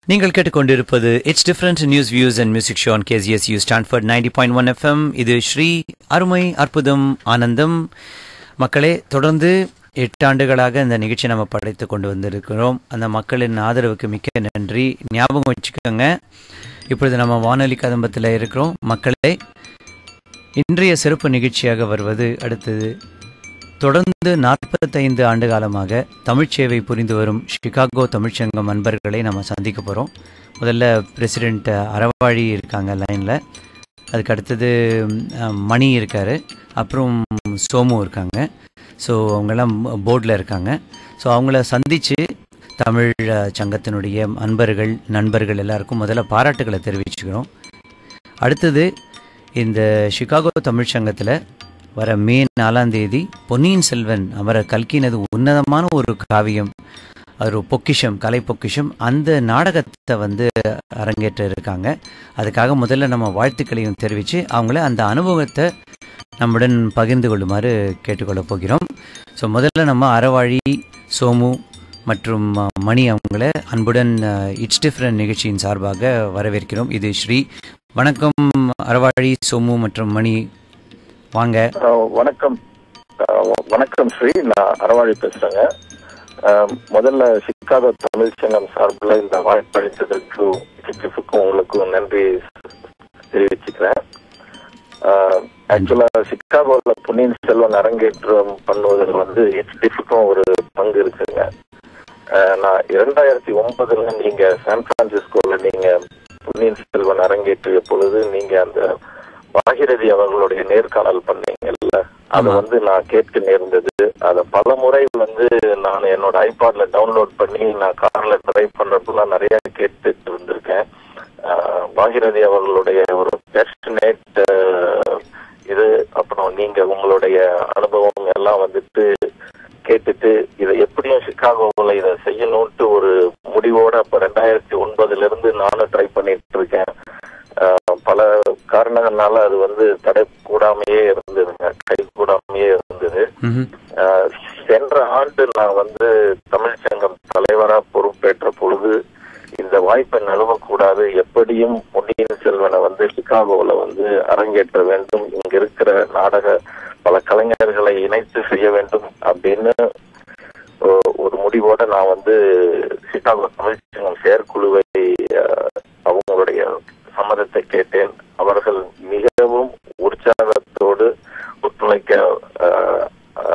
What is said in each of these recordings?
நீங்கள் கேட்டுக்கொண்டிருப்பது it's different news views and music show on KCS U Stanford ninety point one FM இது ஸ்ரீ அருமை அற்புதம் ஆனந்தம் மக்களே தொடர்ந்து எட்டு ஆண்டுகளாக இந்த நிகழ்ச்சி நம்ம படைத்து கொண்டு வந்திருக்கிறோம் அந்த மக்களின் ஆதரவுக்கு மிக்க நன்றி ஞாபகம் வச்சுக்கோங்க இப்பொழுது நம்ம வானொலி கதம்பத்தில் இருக்கிறோம் மக்களே இன்றைய சிறப்பு நிகழ்ச்சியாக வருவது அடுத்தது தொடர்ந்து நாற்பத்தைந்து ஆண்டு காலமாக தமிழ்ச் சேவை புரிந்து வரும் சிகாகோ தமிழ்ச்சங்கம் அன்பர்களை நம்ம சந்திக்க போகிறோம் முதல்ல பிரசிடெண்ட் அறவாழி இருக்காங்க லைனில் அதுக்கு அடுத்தது அஹ், மணி இருக்கார் அப்புறம் சோமு இருக்காங்க ஸோ அவங்கெல்லாம் போர்டில் இருக்காங்க ஸோ அவங்கள சந்தித்து தமிழ் அஹ், சங்கத்தினுடைய அன்பர்கள் நண்பர்கள் எல்லாருக்கும் முதல்ல பாராட்டுகளை தெரிவிச்சுக்கிறோம் அடுத்தது இந்த சிகாகோ தமிழ் சங்கத்தில் வர மே நாலாம் தேதி பொன்னியின் செல்வன் அவரை கல்கினது உன்னதமான ஒரு காவியம் ஒரு பொக்கிஷம் கலை பொக்கிஷம் அந்த நாடகத்தை வந்து அரங்கேற்ற இருக்காங்க அதுக்காக முதல்ல நம்ம வாழ்த்துக்களையும் தெரிவித்து அவங்கள அந்த அனுபவத்தை நம்முடன் பகிர்ந்து கொள்ளுமாறு கேட்டுக்கொள்ளப் போகிறோம் ஸோ முதல்ல நம்ம அறவாழி சோமு மற்றும் அஹ், மணி அவங்கள அன்புடன் இட்ஸ் டிஃப்ரெண்ட் நிகழ்ச்சியின் சார்பாக வரவேற்கிறோம் இது ஸ்ரீ வணக்கம் அறவாழி சோமு மற்றும் மணி வாங்க அஹ் வணக்கம் அஹ் வணக்கம் ஸ்ரீ நான் அறவாழி பேசுறேங்க அஹ் முதல்ல சிக்காகோ தமிழ் சங்கம் சார்பில் இந்த வாய்ப்பளித்ததற்கு சிக்கிஃபுக்கும் உங்களுக்கும் நன்றி தெரிவிச்சுக்கிறேன் ஆக்சுவலா சிக்காகோவில் பொன்னியின் செல்வன் அரங்கேற்றம் பண்ணுவதில் வந்து ஹெச்டிஃபுக்கும் ஒரு பங்கு இருக்குங்க அஹ் நான் இரண்டாயிரத்தி ஒன்பதுல நீங்க சான் பிரான்சிஸ்கோல நீங்க பொன்னியின் செல்வன் அரங்கேற்றிய பொழுது நீங்க அந்த பாகிரதி அவர்களுடைய நேர்காணல் பண்ணீங்கல்ல அதை ஆமா. வந்து நான் கேட்க நேர்ந்தது அதை பல முறை வந்து நான் என்னோட ஐபாட்ல டவுன்லோட் பண்ணி நான் கார்ல டிரைவ் பண்றப்பெல்லாம் நிறைய கேட்டுட்டு இருந்திருக்கேன் ஆஹ் பாகிரதி அவர்களுடைய ஒரு பேஷனேட் இது அப்புறம் நீங்க உங்களுடைய அனுபவம் எல்லாம் வந்துட்டு கேட்டுட்டு இதை எப்படியும் சிகாகோவில் இதை செய்யணும்ட்டு ஒரு முடிவோட அப்ப ரெண்டாயிரத்தி ஒன்பதுல இருந்து நானும் ட்ரை பண்ணிட்டு இருக்கேன் ஆஹ் பல காரணங்கள்னால அது வந்து தடை கூடாமையே இருந்ததுங்க கை கூடாமையே இருந்தது ம்ஹும். ஆஹ் சென்ற ஆண்டு நான் வந்து தமிழ் சங்கம் தலைவரா பொறுப்பேற்ற பொழுது இந்த வாய்ப்பை நழுவக்கூடாது எப்படியும் பொன்னியின் செல்வனை வந்து சிகாகோவில் வந்து அரங்கேற்ற வேண்டும் இங்க இருக்கிற நாடக பல கலைஞர்களை இணைத்து செய்ய வேண்டும் அப்படின்னு ஒ- ஒரு முடிவோட நான் வந்து சிகாகோ தமிழ் சங்கம் செயற்குழுவை ஆஹ், அவங்களுடைய சம்மதத்தை கேட்டேன் அவர்கள் மிகவும் உற்சாகத்தோடு ஒத்துழைக்க ஆஹ்,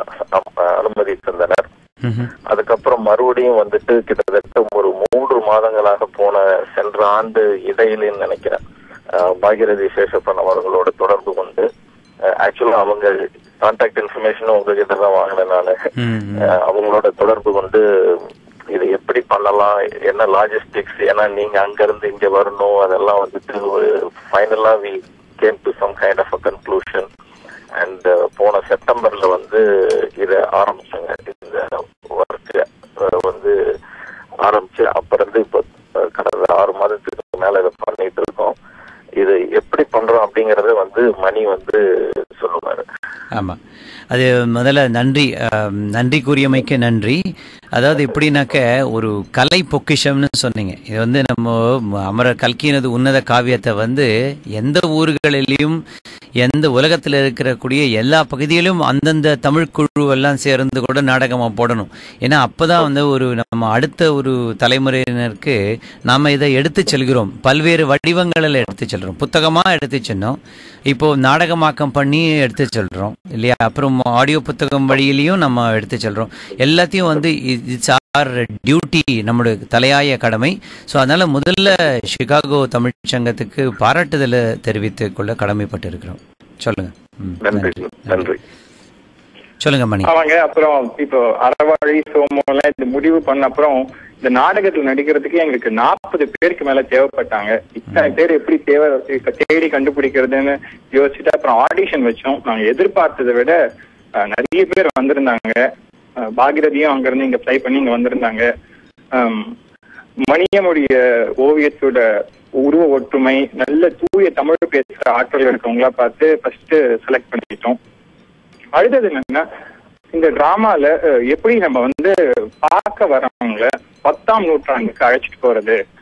ஆஹ், அனுமதி தந்தனர் ம்ஹும். அதுக்கப்புறம் மறுபடியும் வந்துட்டு கிட்டத்தட்ட ஒரு மூன்று மாதங்களாக போன சென்ற ஆண்டு இடையிலேன்னு நினைக்கிறேன் ஆஹ் பாகிரதி சேஷப்பன் அவர்களோட தொடர்பு கொண்டு ஆக்சுவலா அவங்க கான்டாக்ட் இன்ஃபர்மேஷனும் உங்ககிட்ட தான் வாங்கினேன் நான் ம், அஹ் அவங்களோட தொடர்பு கொண்டு இதை எப்படி பண்ணலாம் என்ன லாஜிஸ்டிக்ஸ் ஏன்னா நீங்க அங்க இருந்து இங்க வரணும் அதெல்லாம் வந்துட்டு ஒரு ஃபைனலா we came to some kind of a conclusion and போன செப்டம்பர்ல வந்து இதை ஆரம்பிச்சாங்க இந்த ஒர்க் வந்து ஆரம்பிச்சு அப்ப இருந்து இப்போ அஹ், கடந்த ஆறு மாதத்துக்கு மேல இதை பண்ணிட்டு இருக்கோம் இது எப்படி பண்றோம் அப்படிங்கறத வந்து மணி வந்து சொல்லுவாரு ஆமா அது முதல்ல நன்றி ஆம், நன்றி கூறியமைக்கு நன்றி அதாவது எப்படின்னாக்க ஒரு கலை பொக்கிஷம்னு சொன்னீங்க இது வந்து நம்ம அமர கல்கினது உன்னத காவியத்தை வந்து எந்த ஊர்களிலையும் எந்த உலகத்தில் இருக்கக்கூடிய எல்லா பகுதியிலும் அந்தந்த தமிழ் குழுவெல்லாம் சேர்ந்து கூட நாடகமா போடணும் ஏன்னா அப்பதான் வந்து ஒரு நம்ம அடுத்த ஒரு தலைமுறையினருக்கு நாம இதை எடுத்து செல்கிறோம் பல்வேறு வடிவங்களில் எடுத்து செல்றோம் புத்தகமா எடுத்து சென்னோம் இப்போ நாடகமாக்கம் பண்ணி எடுத்து செல்றோம் இல்லையா அப்புறம் ஆடியோ புத்தகம் வழியிலையும் நம்ம எடுத்து செல்றோம் எல்லாத்தையும் வந்து இட்ஸ் ஆர் டியூட்டி நம்முடைய தலையாய கடமை ஸோ அதனால முதல்ல சிகாகோ தமிழ்ச் சங்கத்துக்கு பாராட்டுதலை தெரிவித்துக் கொள்ள கடமைப்பட்டு இருக்கிறோம் சொல்லுங்க ம், நன்றி நன்றி சொல்லுங்க மணி ஆமாங்க அப்புறம் இப்போ அறவாழி சோமோல இந்த முடிவு பண்ண அப்புறம் இந்த நாடகத்துல நடிக்கிறதுக்கு எங்களுக்கு நாற்பது பேருக்கு மேல தேவைப்பட்டாங்க இத்தனை பேர் எப்படி தேவை இப்ப தேடி கண்டுபிடிக்கிறதுன்னு யோசிச்சுட்டு அப்புறம் ஆடிஷன் வச்சோம் நாங்க எதிர்பார்த்ததை விட அஹ், நிறைய பேர் வந்திருந்தாங்க அஹ், பாகிரதியும் அங்க இருந்து இங்க ப்ளை பண்ணி இங்க வந்திருந்தாங்க அம், மணியமுடைய ஓவியத்தோட உருவ ஒற்றுமை நல்ல தூய தமிழ் பேசுற ஆற்றல் இருக்கவங்களா பார்த்து ஃபர்ஸ்ட் செலக்ட் பண்ணிக்கிட்டோம் அடுத்தது என்னன்னா இந்த டிராமால அஹ், எப்படி நம்ம வந்து பார்க்க வரவங்கள பத்தாம் நூற்றாண்டுக்கு அழைச்சிட்டு போறது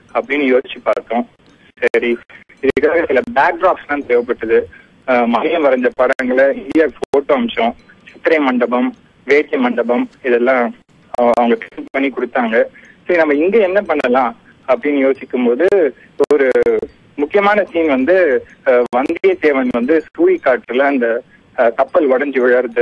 அப்படின்னு யோசிச்சு பார்த்தோம் சரி இதுக்காக சில பேக்ராப்ஸ்லாம் தேவைப்பட்டது அஹ் மதியம் வரைஞ்ச படங்களை இந்திய போட்டோ அம்சம் சித்திரை மண்டபம் வேட்டி மண்டபம் இதெல்லாம் அவ- அவங்க print பண்ணி கொடுத்தாங்க சரி நம்ம இங்க என்ன பண்ணலாம் அப்படின்னு யோசிக்கும் போது ஒரு முக்கியமான சீன் வந்து அஹ், வந்தியத்தேவன் வந்து சூழி காற்றுல அந்த அஹ், கப்பல் உடைஞ்சு விழறது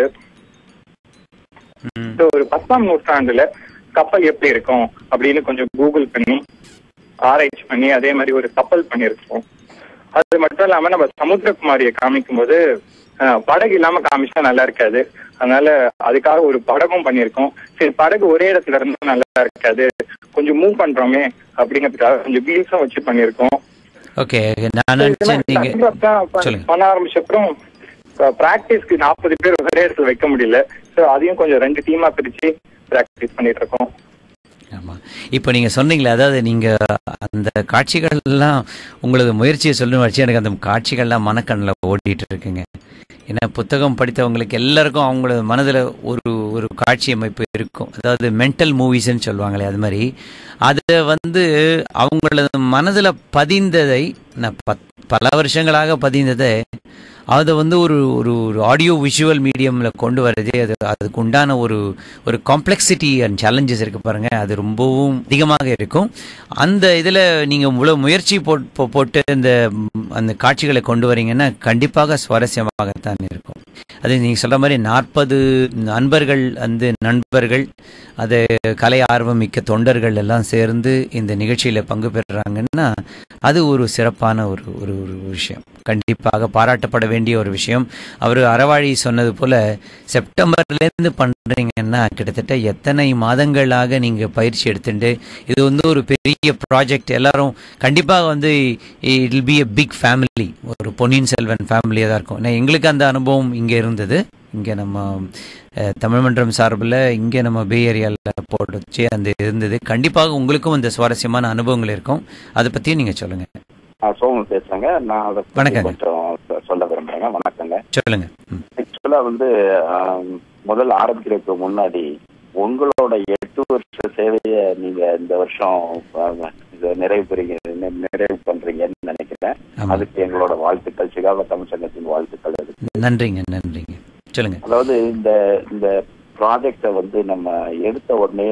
ம். இந்த ஒரு பத்தாம் நூற்றாண்டுல கப்பல் எப்படி இருக்கும் அப்படின்னு கொஞ்சம் கூகுள் பண்ணி ஆராய்ச்சி பண்ணி அதே மாதிரி ஒரு கப்பல் பண்ணியிருக்கோம் அது மட்டும் இல்லாம நம்ம சமுத்திரகுமாரியை காமிக்கும் போது அஹ், படகு இல்லாம காமிச்சா நல்லா இருக்காது அதனால அதுக்காக ஒரு படகும் பண்ணியிருக்கோம் சரி படகு ஒரே இடத்துல இருந்தா நல்லா இருக்காது கொஞ்சம் மூவ் பண்றோமே அப்படிங்கிறதுக்காக கொஞ்சம் வீல்ஸும் வச்சு பண்ணியிருக்கோம் ஓகே நான் நினைச்சேன் நீங்க சொல்லுங்க. பண்ண ஆரம்பிச்ச அப்புறம் பிராக்டிஸ்க்கு நாற்பது பேர் ஒரே இடத்துல வைக்க முடியல சோ அதையும் கொஞ்சம் ரெண்டு டீமா பிரிச்சு பிராக்டிஸ் பண்ணிட்டு இருக்கோம் ஆமா இப்போ நீங்க சொன்னீங்களே அதாவது நீங்க அந்த காட்சிகள் எல்லாம் உங்களது முயற்சியை சொல்லணும் வச்சு எனக்கு அந்த காட்சிகள்லாம் மனக்கண்ணில் ஓடிட்டு இருக்குங்க ஏன்னா புத்தகம் படித்தவங்களுக்கு எல்லாருக்கும் அவங்களோட மனதில் ஒரு ஒரு காட்சி அமைப்பு இருக்கும் அதாவது மென்டல் மூவிஸ்ன்னு சொல்லுவாங்களே அது மாதிரி அதை வந்து அவங்களது மனதில் பதிந்ததை நான் பத் பல வருஷங்களாக பதிந்ததை அதை வந்து ஒரு ஒரு ஒரு ஆடியோ விஷுவல் மீடியமில் கொண்டு வரதே அது அதுக்கு உண்டான ஒரு ஒரு காம்ப்ளெக்சிட்டி அண்ட் சேலஞ்சஸ் இருக்கு பாருங்க அது ரொம்பவும் அதிகமாக இருக்கும் அந்த இதில் நீங்கள் இவ்வளோ முயற்சி போட்- போ- போட்டு இந்த ம், அந்த காட்சிகளை கொண்டு வரீங்கன்னா கண்டிப்பாக சுவாரஸ்யமாகத்தான் இருக்கும் அது நீங்கள் சொல்ற மாதிரி நாற்பது நண்பர்கள் வந்து நண்பர்கள் அது கலை ஆர்வம் மிக்க தொண்டர்கள் எல்லாம் சேர்ந்து இந்த நிகழ்ச்சியில் பங்கு பெறுறாங்கன்னா அது ஒரு சிறப்பான ஒரு ஒரு ஒரு விஷயம் கண்டிப்பாக பாராட்டப்பட வேண்டிய ஒரு விஷயம் அவர் அறவாழி சொன்னது போல செப்டம்பர்லேருந்து பண்ணுறீங்கன்னா கிட்டத்தட்ட எத்தனை மாதங்களாக நீங்கள் பயிற்சி எடுத்துட்டு இது வந்து ஒரு பெரிய ப்ராஜெக்ட் எல்லாரும் கண்டிப்பாக வந்து it will be a big family ஒரு பொன்னியின் செல்வன் ஃபேமிலியாக தான் இருக்கும் ஏன்னா எங்களுக்கு அந்த அனுபவம் இங்கே இருந்தது இங்கே நம்ம அஹ், தமிழ் மன்றம் சார்பில் இங்கே நம்ம பே ஏரியாவில் போட்டுச்சு அந்த இருந்தது கண்டிப்பாக உங்களுக்கும் அந்த சுவாரஸ்யமான அனுபவங்கள் இருக்கும் அதை பற்றியும் நீங்கள் சொல்லுங்கள் நான் சோமன் பேசுறேங்க நான் அதை பத்தி வணக்கங்க. கொஞ்சம் சொ- சொல்ல விரும்புறேங்க வணக்கங்க சொல்லுங்கள் ம் ஆக்சுவலா வந்து ஆம், முதல்ல ஆரம்பிக்கிறதுக்கு முன்னாடி உங்களோட எட்டு வருஷ சேவையை நீங்க இந்த வருஷம் ஆம், இத நிறைவு பெறீங்க நி- நிறைவு பண்றீங்கன்னு நினைக்கிறேன் ஆமாம் அதுக்கு எங்களோட வாழ்த்துக்கள் சிகாகோ தமிழ் சங்கத்தின் வாழ்த்துக்கள் அதுக்கு நன்றிங்க நன்றிங்க சொல்லுங்க அதாவது இந்த இந்த ப்ராஜெக்ட வந்து நம்ம எடுத்த உடனே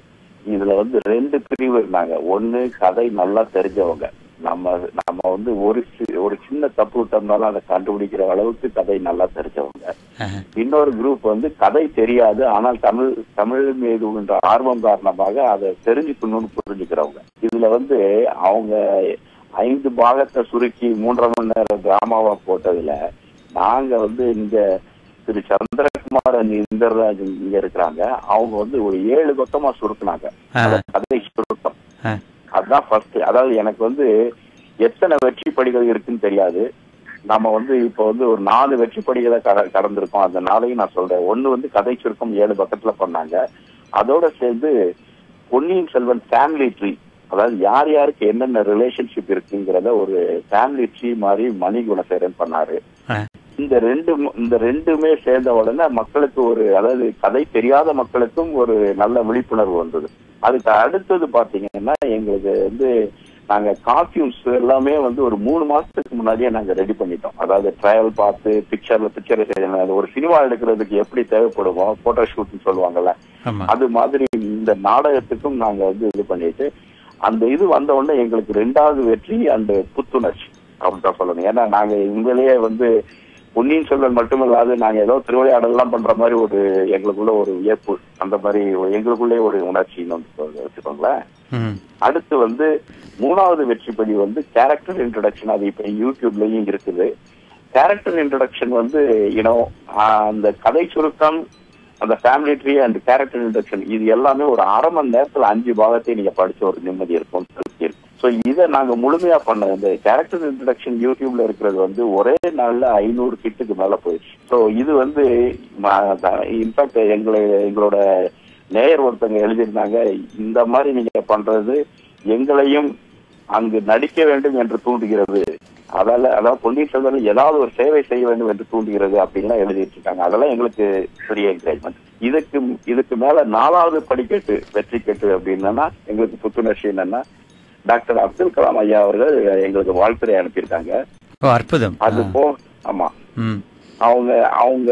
இதுல வந்து ரெண்டு பிரிவு இருந்தாங்க ஒண்ணு கதை நல்லா தெரிஞ்சவங்க நம்ம நம்ம வந்து ஒரு சி- ஒரு சின்ன தப்பு விட்டோம்னாலும் அதை கண்டுபிடிக்கிற அளவுக்கு கதை நல்லா தெரிஞ்சவங்க ஆஹா. இன்னொரு குரூப் வந்து கதை தெரியாது ஆனால் தமிழ் தமிழ் மீது உள்ள ஆர்வம் காரணமாக அதை தெரிஞ்சுக்கணும்னு புரிஞ்சுக்கிறவங்க இதுல வந்து அவங்க ஐந்து பாகத்தை சுருக்கி மூன்றரை மணி நேரம் டிராமாவா போட்டதுல நாங்க வந்து இங்க திரு சந்திரகுமார் and இந்தர்ராஜ் இங்க இருக்கிறாங்க அவங்க வந்து ஒரு ஏழு பக்கமா சுருக்குனாங்க ஆஹா. கதை சுருக்கம் ஆ. அதுதான் ஃபர்ஸ்ட் அதாவது எனக்கு வந்து எத்தனை வெற்றி படிகள் இருக்குன்னு தெரியாது நம்ம வந்து இப்போ வந்து ஒரு நாலு வெற்றி படிகளை கட- கடந்திருக்கோம் அந்த நாளையும் நான் சொல்றேன் ஒண்ணு வந்து கதை சுருக்கம் ஏழு பக்கத்துல பண்ணாங்க அதோட சேர்ந்து பொன்னியின் செல்வன் ஃபேமிலி ட்ரீ அதாவது யார் யாருக்கு என்னென்ன ரிலேஷன்ஷிப் இருக்குங்கிறத ஒரு ஃபேமிலி ட்ரீ மாதிரி மணி குணசேகரன் பண்ணாரு ஆ. இந்த ரெண்டு இந்த ரெண்டுமே சேர்ந்த உடனே மக்களுக்கு ஒரு அதாவது கதை தெரியாத மக்களுக்கும் ஒரு நல்ல விழிப்புணர்வு வந்தது அதுக்கு அடுத்தது பாத்தீங்கன்னா எங்களுக்கு வந்து நாங்க காஸ்டியூம்ஸ் எல்லாமே வந்து ஒரு மூணு மாசத்துக்கு முன்னாடியே நாங்க ரெடி பண்ணிட்டோம் அதாவது ட்ரையல் பார்த்து பிக்சர்ல பிக்சர் ஒரு சினிமா எடுக்கிறதுக்கு எப்படி தேவைப்படுமோ போட்டோ ஷூட்னு சொல்லுவாங்கல்ல ஆமா அது மாதிரி இந்த நாடகத்துக்கும் நாங்க வந்து இது பண்ணிட்டு அந்த இது வந்த உடனே எங்களுக்கு ரெண்டாவது வெற்றி அந்த புத்துணர்ச்சி அப்படின்னு தான் சொல்லணும் ஏன்னா நாங்க உண்மையிலேயே வந்து பொன்னியின் செல்வன் மட்டுமில்லாது நாங்க ஏதோ திருவிளையாடலாம் பண்ற மாதிரி ஒரு எங்களுக்குள்ள ஒரு வியப்பு அந்த மாதிரி ஒரு- எங்களுக்குள்ளே ஒரு உணர்ச்சின்னு வந்து சொல்ல- வச்சுக்கோங்களேன் ம் அடுத்து வந்து மூணாவது வெற்றிப்படி வந்து கேரக்டர் இன்ட்ரடக்ஷன் அது இப்ப யூடியூப்லயும் இருக்குது கேரக்டர் இன்ட்ரடக்ஷன் வந்து யூனோ அந்த கதை சுருக்கம் அந்த family tree and character introduction இது எல்லாமே ஒரு அரை மணி நேரத்துல அஞ்சு பாகத்தை நீங்க படிச்ச ஒரு நிம்மதி இருக்கும் திருப்தி இருக்கும் ஸோ இதை நாங்க முழுமையா பண்ண இந்த கேரக்டர் இன்ட்ரடக்ஷன் யூடியூப்ல இருக்கிறது வந்து ஒரே நாள்ல ஐநூறு கிட்டுக்கு மேல போயிடுச்சு ஸோ இது வந்து இன்ஃபேக்ட் எங்களை எங்களோட நேயர் ஒருத்தங்க எழுதியிருந்தாங்க இந்த மாதிரி நீங்க பண்றது எங்களையும் அங்கு நடிக்க வேண்டும் என்று தூண்டுகிறது அதால அதாவது பொன்னியின் செல்வன் ஏதாவது ஒரு சேவை செய்ய வேண்டும் என்று தூண்டுகிறது அப்படின்லாம் எழுதிட்டு இருக்காங்க அதெல்லாம் எங்களுக்கு பெரிய என்கரேஜ்மெண்ட் இதுக்கு இதுக்கு மேல நாலாவது படிக்கட்டு வெற்றி கட்டு அப்படின்னா எங்களுக்கு புத்துணர்ச்சி என்னன்னா டாக்டர் அப்துல் கலாம் ஐயா அவர்கள் எங்களுக்கு வாழ்த்துறை அனுப்பியிருக்காங்க ஓ அற்புதம் அது ஆ. போ ஆமா ம் அவங்க அவங்க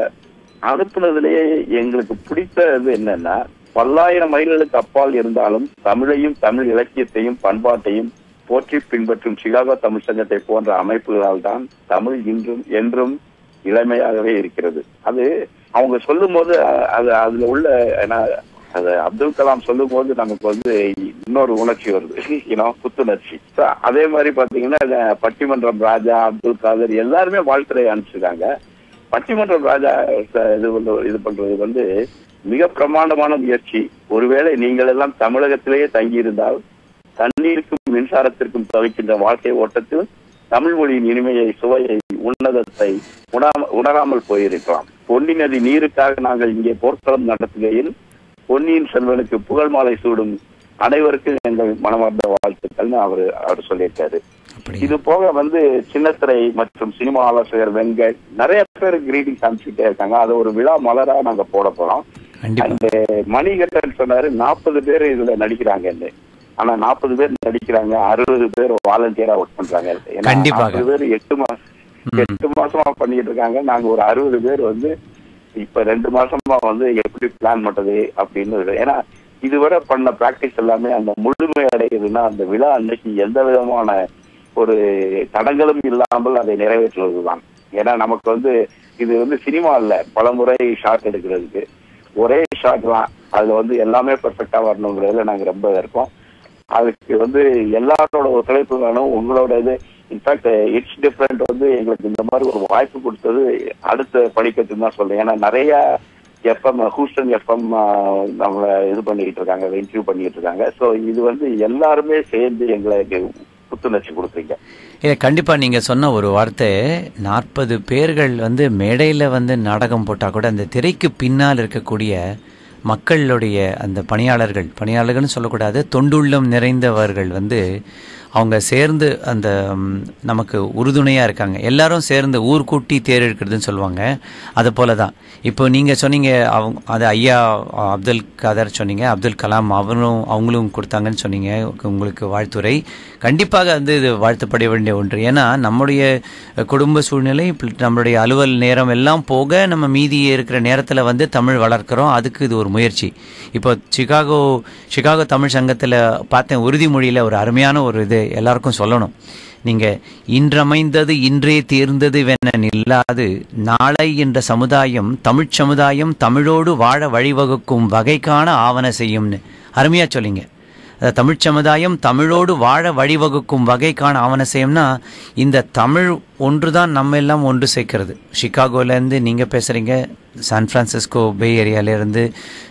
அனுப்புனதுலயே எங்களுக்கு பிடித்தது என்னன்னா பல்லாயிரம் மைல்களுக்கு அப்பால் இருந்தாலும் தமிழையும் தமிழ் இலக்கியத்தையும் பண்பாட்டையும் போற்றி பின்பற்றும் சிகாகோ தமிழ் சங்கத்தை போன்ற அமைப்புகளால் தான் தமிழ் இன்றும் என்றும் இளமையாகவே இருக்கிறது அது அவங்க சொல்லும் போது அ- அது அதுல உள்ள ஏன்னா, அது அப்துல் கலாம் சொல்லும் போது நமக்கு வந்து இன்னொரு உணர்ச்சி வருது ஏன்னா புத்துணர்ச்சி So, அதே மாதிரி பாத்தீங்கன்னா இந்த பட்டிமன்றம் ராஜா அப்துல் காதர் எல்லாருமே வாழ்த்துறை அனுப்பிச்சிருக்காங்க பட்டிமன்றம் ராஜா ச- இது வந்து இது பண்றது வந்து மிக பிரமாண்டமான முயற்சி ஒருவேளை நீங்கள் எல்லாம் தமிழகத்திலேயே தங்கியிருந்தால் தண்ணீருக்கும் மின்சாரத்திற்கும் தவிக்கின்ற வாழ்க்கை ஓட்டத்தில் தமிழ் மொழியின் இனிமையை சுவையை உன்னதத்தை உணா- உணராமல் போயிருக்கலாம் பொன்னி நதி நீருக்காக நாங்கள் இங்கே போர்க்களம் நடத்துகையில் பொன்னியின் செல்வனுக்கு புகழ் மாலை சூடும் அனைவருக்கும் எங்கள் மனமார்ந்த வாழ்த்துக்கள்னு அவர் அவர் சொல்லியிருக்காரு அப்படி இது போக வந்து சின்னத்திரை மற்றும் சினிமா ஆலோசகர் வெங்கட் நிறைய பேர் கிரீட்டிங்ஸ் அனுப்பிச்சுட்டே இருக்காங்க அதை ஒரு விழா மலரா நாங்க போட போறோம் கண்டிப்பா அந்த மணிகண்டன் சொன்னாரு நாற்பது பேர் இதுல நடிக்கிறாங்கன்னு ஆனா நாற்பது பேர் நடிக்கிறாங்க அறுபது பேர் வாலண்டியரா ஒர்க் பண்றாங்க ஏன்னா கண்டிப்பாக. 40 பேர் எட்டு மாசம் ம். எட்டு மாசமா பண்ணிட்டு இருக்காங்க நாங்க ஒரு அறுபது பேர் வந்து இப்ப ரெண்டு மாசமா வந்து எப்படி பிளான் பண்றது அப்படின்னு இருக்கு. ஏன்னா இதுவரை பண்ண பிராக்டிஸ் எல்லாமே அந்த முழுமை அடையுதுன்னா அந்த விழா அன்னைக்கு எந்த விதமான ஒரு தடங்களும் இல்லாமல் அதை நிறைவேற்றுவதுதான் ஏன்னா நமக்கு வந்து இது வந்து சினிமா இல்ல பல முறை ஷாட் எடுக்கிறதுக்கு ஒரே ஷாட் தான் அதுல வந்து எல்லாமே பெர்ஃபெக்டா வரணுங்கிறதுல நாங்க ரொம்ப இருக்கோம் அதுக்கு வந்து எல்லாரோட ஒத்துழைப்பு வேணும் உங்களோட இது இன்ஃபேக்ட் இட்ஸ் டிஃப்ரெண்ட் வந்து எங்களுக்கு இந்த மாதிரி ஒரு வாய்ப்பு கொடுத்தது அடுத்த படிக்கட்டுன்னு தான் சொல்றேன் ஏன்னா நிறைய எஃப்எம் ஹூஸ்டன் எஃப்எம் நம்மள இது பண்ணிக்கிட்டு இருக்காங்க இன்டர்வியூ பண்ணிக்கிட்டு இருக்காங்க ஸோ இது வந்து எல்லாருமே சேர்ந்து எங்களுக்கு புத்துணர்ச்சி கொடுக்குறீங்க இல்ல கண்டிப்பா நீங்க சொன்ன ஒரு வார்த்தை நாற்பது பேர்கள் வந்து மேடையில வந்து நாடகம் போட்டா கூட அந்த திரைக்கு பின்னால் இருக்கக்கூடிய மக்களுடைய அந்த பணியாளர்கள் பணியாளர்கள்னு சொல்லக்கூடாது தொண்டுள்ளம் நிறைந்தவர்கள் வந்து அவங்க சேர்ந்து அந்த ம், நமக்கு உறுதுணையா இருக்காங்க எல்லாரும் சேர்ந்து ஊர் கூட்டி தேர் எடுக்கிறதுன்னு சொல்லுவாங்க அது போல தான் இப்போ நீங்க சொன்னீங்க அவங்க அது ஐயா அப்துல் கதர் சொன்னீங்க அப்துல் கலாம் அவரும் அவங்களும் கொடுத்தாங்கன்னு சொன்னீங்க உங்களுக்கு வாழ்த்துரை கண்டிப்பாக வந்து இது வாழ்த்துப்பட வேண்டிய ஒன்று ஏன்னா நம்முடைய குடும்ப சூழ்நிலை பிள்- நம்மளுடைய அலுவல் நேரம் எல்லாம் போக நம்ம மீதி இருக்கிற நேரத்தில் வந்து தமிழ் வளர்க்குறோம் அதுக்கு இது ஒரு முயற்சி இப்போ சிகாகோ சிகாகோ தமிழ் சங்கத்தில் பார்த்தேன் உறுதிமொழியில் ஒரு அருமையான ஒரு இது எல்லாருக்கும் சொல்லணும் நீங்க இன்றமைந்தது இன்றே தீர்ந்தது வென இல்லாது நாளை என்ற சமுதாயம் தமிழ்ச் சமுதாயம் தமிழோடு வாழ வழிவகுக்கும் வகைக்கான ஆவண செய்யும்னு அருமையா சொல்லிங்க அதாவது தமிழ்ச் சமுதாயம் தமிழோடு வாழ வழிவகுக்கும் வகைக்கான ஆவண செய்யும்னா இந்த தமிழ் ஒன்றுதான் நம்ம எல்லாம் ஒன்று சேர்க்கிறது சிகாகோலேருந்து நீங்கள் பேசுகிறீங்க சான் பிரான்சிஸ்கோ பே ஏரியாவிலேருந்து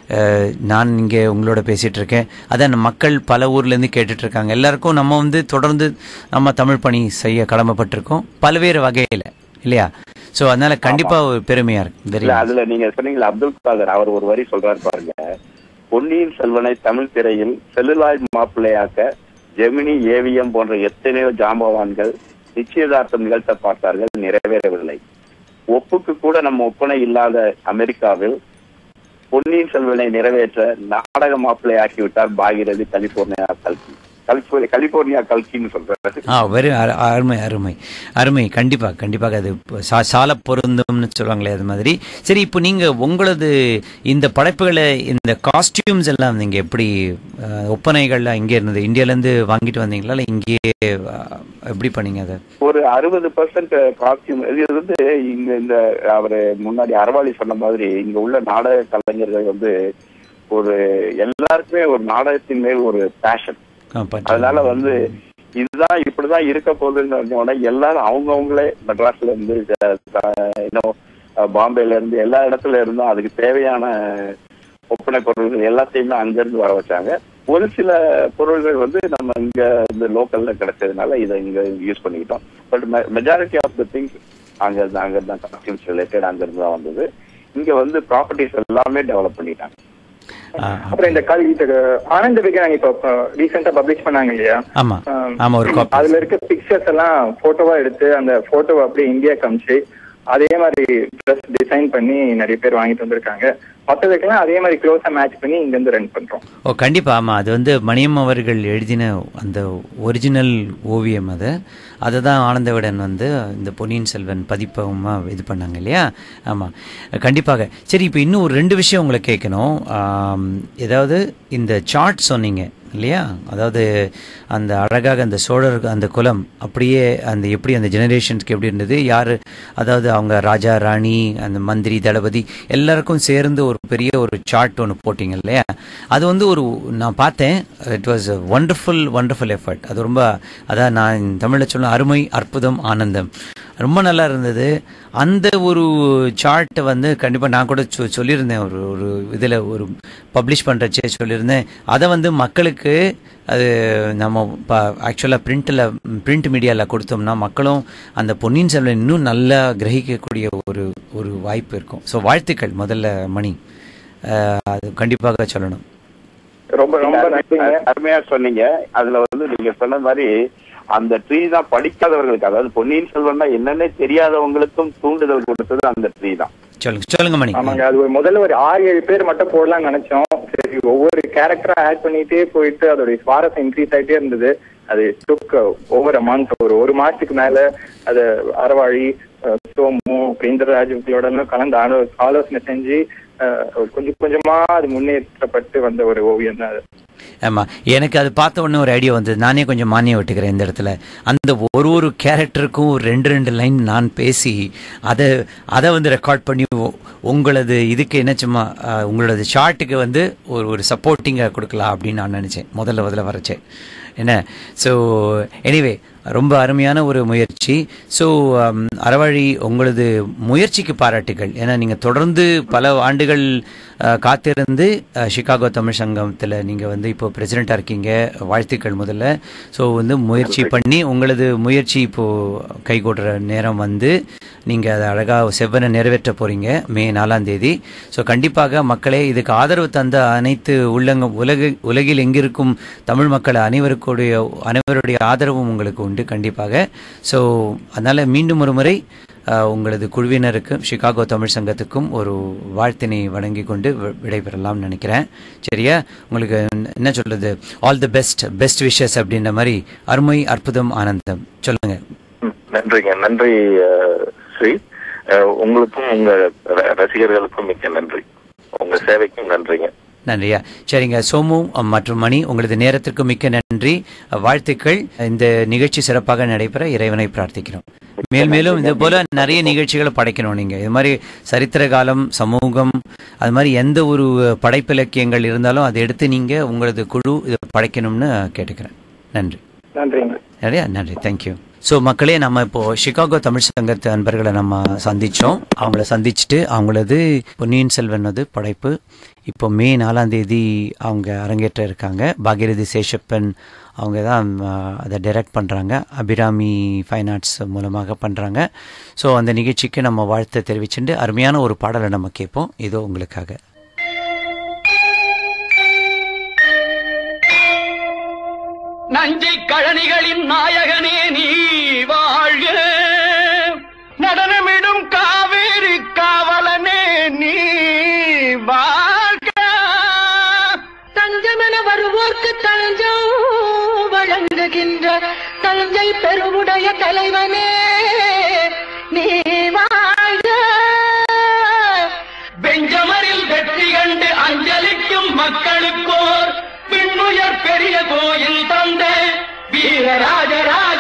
நான் இங்கே உங்களோட பேசிகிட்டு இருக்கேன் அதான் மக்கள் பல ஊர்லேருந்து கேட்டுட்டு இருக்காங்க எல்லாருக்கும் நம்ம வந்து தொடர்ந்து நம்ம தமிழ் பணி செய்ய கடமைப்பட்டிருக்கோம் பல்வேறு வகையில் இல்லையா ஸோ அதனால கண்டிப்பாக ஒரு பெருமையாக இருக்கு வெரி இல்ல அதுல நீங்க சொன்னீங்களா அப்துல் காதர் அவர் ஒரு வரி சொல்றாரு பாருங்க பொன்னியின் செல்வனை தமிழ் திரையில் செல்லுலாய் மாப்பிள்ளையாக்க ஜெமினி ஏவிஎம் போன்ற எத்தனையோ ஜாம்பவான்கள் நிச்சயதார்த்தம் நிகழ்த்த பார்த்தார்கள் நிறைவேறவில்லை ஒப்புக்கு கூட நம்ம ஒப்பனை இல்லாத அமெரிக்காவில் பொன்னியின் செல்வனை நிறைவேற்ற நாடக மாப்பிள்ளை ஆக்கி விட்டார் பாகிரதி கலிபோர்னியா கல்கி கலிபோர்னியா கலிபோர்னியா கல்கின்னு சொல்றாரு ஆ வெரி அரு- அருமை அருமை அருமை கண்டிப்பாக கண்டிப்பாக அது சா- சால பொருந்தும்னு சொல்லுவாங்களே அது மாதிரி சரி இப்போ நீங்கள் உங்களது இந்த படைப்புகளை இந்த காஸ்டியூம்ஸ் எல்லாம் நீங்கள் எப்படி அஹ், ஒப்பனைகள்லாம் இங்கே இருந்தது இந்தியாவிலேருந்து வாங்கிட்டு வந்தீங்களா இல்லை இங்கேயே அஹ், எப்படி பண்ணீங்க அதை ஒரு அறுபது பர்சன்ட் காஸ்டியூம் இது வந்து இங்க இந்த அவரு முன்னாடி அரவாளி சொன்ன மாதிரி இங்க உள்ள நாடக கலைஞர்கள் வந்து ஒரு எல்லாருக்குமே ஒரு நாடகத்தின் மேல் ஒரு பேஷன் ஆ, பட்டு- அதனால வந்து இதுதான் இப்படிதான் இருக்க போகுதுன்னு தெரிஞ்ச உடனே எல்லாரும் அவங்கவுங்களே மெட்ராஸ்ல இருந்து அஹ், அஹ், இன்னும் அஹ், பாம்பேல இருந்து எல்லா இடத்துல இருந்தும் அதுக்கு தேவையான ஒப்பனை பொருள்கள் எல்லாத்தையுமே அங்கிருந்து வர வச்சாங்க ஒரு சில பொருள்கள் வந்து நம்ம இங்க இந்த லோக்கல்ல கிடைச்சதுனால இதை இங்க யூஸ் பண்ணிக்கிட்டோம் but majority of the things அங்க இருந்து அங்க தான் காஸ்டியூம்ஸ் ரிலேட்டட் அங்க இருந்து தான் வந்தது இங்க வந்து ப்ராப்பர்ட்டிஸ் எல்லாமே டெவலப் பண்ணிட்டாங்க ஆ, அப்புறம் இந்த கல் இது ஆனந்த விகடன் இப்போ ரீசெண்டா பப்ளிஷ் பண்ணாங்க இல்லையா ஆமா ஆம். ஆமா ஒரு காப்பி அதுல இருக்க பிக்சர்ஸ் எல்லாம் போட்டோவா எடுத்து அந்த போட்டோவை அப்படியே இந்தியா காமிச்சு அதே மாதிரி ட்ரெஸ் டிசைன் பண்ணி நிறைய பேர் வாங்கிட்டு வந்திருக்காங்க மத்ததுக்கெல்லாம் அதே மாதிரி க்ளோஸா மேட்ச் பண்ணி இங்க இருந்து ரன் பண்றோம் ஓ கண்டிப்பா ஆமா அது வந்து மணியம் அவர்கள் எழுதின அந்த ஒரிஜினல் ஓவியம் அது அதை தான் ஆனந்தவிடன் வந்து இந்த பொன்னியின் செல்வன் பதிப்பகமா இது பண்ணாங்க இல்லையா ஆமா கண்டிப்பாக சரி இப்போ இன்னும் ஒரு ரெண்டு விஷயம் உங்களை கேட்கணும் ஆம், ஏதாவது இந்த சார்ட் சொன்னீங்க இல்லையா அதாவது அந்த அழகாக அந்த சோழர் அந்த குலம் அப்படியே அந்த எப்படி அந்த ஜெனரேஷன்ஸ்க்கு எப்படி இருந்தது யார் அதாவது அவங்க ராஜா ராணி அந்த மந்திரி தளபதி எல்லாருக்கும் சேர்ந்து ஒரு பெரிய ஒரு சார்ட் ஒன்று போட்டிங்க இல்லையா அது வந்து ஒரு நான் பார்த்தேன் it was wonderful wonderful effort அது ரொம்ப அதான் நான் தமிழில் சொல்ல அருமை அற்புதம் ஆனந்தம் ரொம்ப நல்லா இருந்தது அந்த ஒரு சார்ட்டை வந்து கண்டிப்பாக நான் கூட சொ- சொல்லியிருந்தேன் ஒரு ஒரு இதில் ஒரு பப்ளிஷ் பண்ணுறச்சே சொல்லியிருந்தேன் அதை வந்து மக்களுக்கு அது நம்ம இப்போ ஆக்சுவலாக பிரிண்டில் பிரிண்ட் மீடியாவில் கொடுத்தோம்னா மக்களும் அந்த பொன்னியின் செல்வன் இன்னும் நல்லா கிரகிக்கக்கூடிய ஒரு ஒரு வாய்ப்பு இருக்கும் ஸோ வாழ்த்துக்கள் முதல்ல மணி அஹ், அது கண்டிப்பாக சொல்லணும் ரொம்ப ரொம்ப நன்றிங்க அரு- அருமையா சொன்னீங்க அதுல வந்து நீங்க சொன்ன மாதிரி அந்த ட்ரீ தான் படிக்காதவர்களுக்கு அதாவது பொன்னியின் செல்வன்னா என்னன்னே தெரியாதவங்களுக்கும் தூண்டுதல் கொடுத்தது அந்த ட்ரீ தான் சொல்லுங்க சொல்லுங்க மணி ஆமாங்க அது ஒரு முதல்ல ஒரு ஆறு ஏழு பேர் மட்டும் போடலாம்னு நினைச்சோம் சரி ஒவ்வொரு கேரக்டரா ஆட் பண்ணிட்டே போயிட்டு அதோட சுவாரஸ்யம் இன்க்ரீஸ் ஆயிட்டே இருந்தது அது டுக் ஒவ்வொரு மந்த் ஒரு ஒரு மாசத்துக்கு மேல அது அறவாழி அஹ், சோமு இந்திரராஜ் இவங்களோட எல்லாம் கலந்து ஆலோ- ஆலோசனை செஞ்சு அஹ், கொஞ்சம் கொஞ்சமா அது முன்னேற்றப்பட்டு வந்த ஒரு ஓவியம் தான் அது ஆமா எனக்கு அது பார்த்த உடனே ஒரு ஐடியா வந்தது நானே கொஞ்சம் மானியம் விட்டுக்கிறேன் இந்த இடத்துல அந்த ஒரு ஒரு கேரக்டருக்கும் ஒரு ரெண்டு ரெண்டு லைன் நான் பேசி அதை அதை வந்து ரெக்கார்ட் பண்ணி உ- உங்களது இதுக்கு என்ன சும்மா அஹ், உங்களது ஷார்ட்டுக்கு வந்து ஒரு ஒரு சப்போர்ட்டிங்காக கொடுக்கலாம் அப்படின்னு நான் நினச்சேன் முதல்ல முதல்ல வரைச்சேன் என்ன ஸோ எனிவே ரொம்ப அருமையான ஒரு முயற்சி ஸோ அறவழி உங்களது முயற்சிக்கு பாராட்டுகள் ஏன்னா நீங்கள் தொடர்ந்து பல ஆண்டுகள் அஹ், காத்திருந்து அஹ், சிகாகோ தமிழ் சங்கத்தில் நீங்கள் வந்து இப்போ பிரசிடெண்ட்டாக இருக்கீங்க வாழ்த்துக்கள் முதல்ல ஸோ வந்து முயற்சி பண்ணி உங்களது முயற்சி இப்போ கைகூடுற நேரம் வந்து நீங்கள் அதை அழகாக செவ்வனை நிறைவேற்ற போகிறீங்க மே நாலாம் தேதி ஸோ கண்டிப்பாக மக்களே இதுக்கு ஆதரவு தந்த அனைத்து உள்ளங்க உலக உலகில் எங்கிருக்கும் தமிழ் மக்கள் அனைவருக்குடைய அனைவருடைய ஆதரவும் உங்களுக்கு உண்டு கண்டிப்பாக ஸோ அதனால் மீண்டும் ஒரு முறை அஹ், உங்களது குழுவினருக்கும் சிகாகோ தமிழ் சங்கத்துக்கும் ஒரு வாழ்த்தினை வழங்கி கொண்டு வி- விடைபெறலாம்னு நினைக்கிறேன் சரியா உங்களுக்கு என்ன சொல்றது all the best best wishes அப்படின்ற மாதிரி அருமை அற்புதம் ஆனந்தம் சொல்லுங்க ம், நன்றிங்க நன்றி அஹ், ஸ்ரீ அஹ், உங்களுக்கும் உங்க ர- ரசிகர்களுக்கும் மிக்க நன்றி உங்க சேவைக்கும் நன்றிங்க நன்றியா சரிங்க சோமு அஹ், மற்றும் மணி உங்களது நேரத்திற்கு மிக்க நன்றி அஹ், வாழ்த்துக்கள் இந்த நிகழ்ச்சி சிறப்பாக நடைபெற இறைவனை பிரார்த்திக்கிறோம் மேல் மேலும் இது போல நிறைய நிகழ்ச்சிகளை படைக்கணும் நீங்க இது மாதிரி சரித்திர காலம் சமூகம் அது மாதிரி எந்த ஒரு படைப்பிலக்கியங்கள் இருந்தாலும் அதை எடுத்து நீங்க உங்களது குழு இதை படைக்கணும்னு கேட்டுக்கிறேன் நன்றி நன்றிங்க நிறையா நன்றி தேங்க்யூ ஸோ மக்களே நம்ம இப்போ சிகாகோ தமிழ் சங்கத்து அன்பர்களை நம்ம சந்திச்சோம் அவங்கள சந்திச்சுட்டு அவங்களது பொன்னியின் செல்வன் அது படைப்பு இப்போ மே நாலாம் தேதி அவங்க அரங்கேற்ற இருக்காங்க பாகிரதி சேஷப்பன் அவங்க தான் அஹ், அதை டைரக்ட் பண்ணுறாங்க அபிராமி ஃபைன் ஆர்ட்ஸ் மூலமாக பண்ணுறாங்க ஸோ அந்த நிகழ்ச்சிக்கு நம்ம வாழ்த்தை தெரிவிச்சுட்டு அருமையான ஒரு பாடலை நம்ம கேட்போம் இதோ உங்களுக்காக நஞ்சை கழனிகளின் நாயகனே நீ வாழ்க நடனமிடும் காவேரி காவலனே நீ வாழ்க தஞ்சமென வருவோர்க்கு தஞ்சம் வழங்குகின்ற தஞ்சை பெருவுடைய தலைவனே நீ வாழ்க பெஞ்சமரில் வெற்றி கண்டு அஞ்சலிக்கும் மக்களுக்கோர் பின்னுயர் பெரிய கோயில் தந்த வீரராஜரா